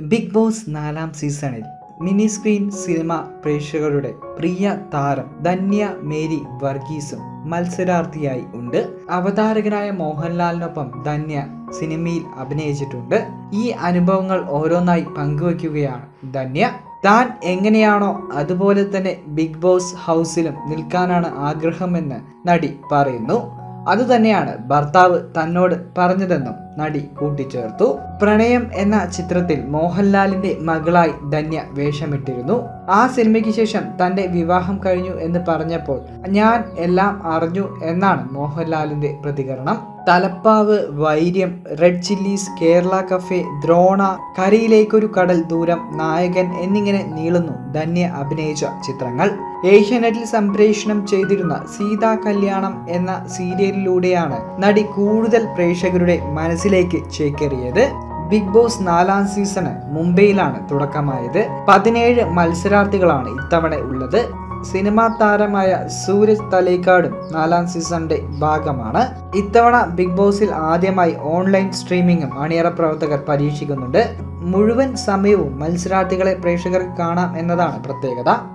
big Boss നാലാം സീസണിൽ mini screen cinema പ്രേക്ഷകരുടെ പ്രിയ താരം ധന്യ മേരി വർഗീസും മത്സരാർത്ഥിയായി ഉണ്ട് അവതാരകനായ മോഹൻലാലിനൊപ്പം ധന്യ സിനിമയിൽ അഭിനയിച്ചിട്ടുണ്ട് ഈ അനുഭവങ്ങൾ ഓരോന്നായി പങ്കുവയ്ക്കുകയാണ് ധന്യ താൻ എങ്ങനെയാണോ അതുപോലെ തന്നെ ബിഗ് ബോസ് ഹൗസിലും നിൽക്കാനാണ് ആഗ്രഹമെന്ന് നടി പറയുന്നു അതുതന്നെയാണ് ഭർത്താവ് തന്നോട് പറഞ്ഞതെന്നും നടി കൂട്ടിച്ചേർത്തു പ്രണയം എന്ന ചിത്രത്തിൽ മോഹൻലാലിന്റെ മകളായി ധന്യ വേഷമിട്ടിരുന്നു ആ സിനിമയ്ക്ക് ശേഷം തന്റെ വിവാഹം കഴിഞ്ഞു എന്ന് പറഞ്ഞപ്പോൾ ഞാൻ എല്ലാം അറിഞ്ഞു എന്നാണ് മോഹൻലാലിന്റെ പ്രതികരണം Thalappavu Vairam Red Chillies Kerala Cafe Drona കരയിലേക്കൊരു കടൽ ദൂരം നായകൻ എന്നിങ്ങനെ നീളുന്നു ധന്യ അഭിനയിച്ച ചിത്രങ്ങൾ ഏഷ്യാനെറ്റിൽ സംപ്രേഷണം ചെയ്തിരുന്ന സീതാ കല്യാണം എന്ന സീരിയലിലൂടെയാണ് നടി കൂടുതൽ പ്രേക്ഷകരുടെ മനസ്സിലേക്ക് ചേക്കേറിയത് ബിഗ് ബോസ് നാലാം സീസണ് മുംബൈയിലാണ് തുടക്കമായത് പതിനേഴ് മത്സരാർത്ഥികളാണ് ഇത്തവണ ഉള്ളത് സിനിമാ താരമായ സൂരജ് തലേക്കാടും നാലാം സീസണിന്റെ ഭാഗമാണ് ഇത്തവണ ബിഗ് ബോസിൽ ആദ്യമായി ഓൺലൈൻ സ്ട്രീമിംഗും അണിയറ പ്രവർത്തകർ പരീക്ഷിക്കുന്നുണ്ട് മുഴുവൻ സമയവും മത്സരാർത്ഥികളെ പ്രേക്ഷകർക്ക് കാണാം എന്നതാണ് പ്രത്യേകത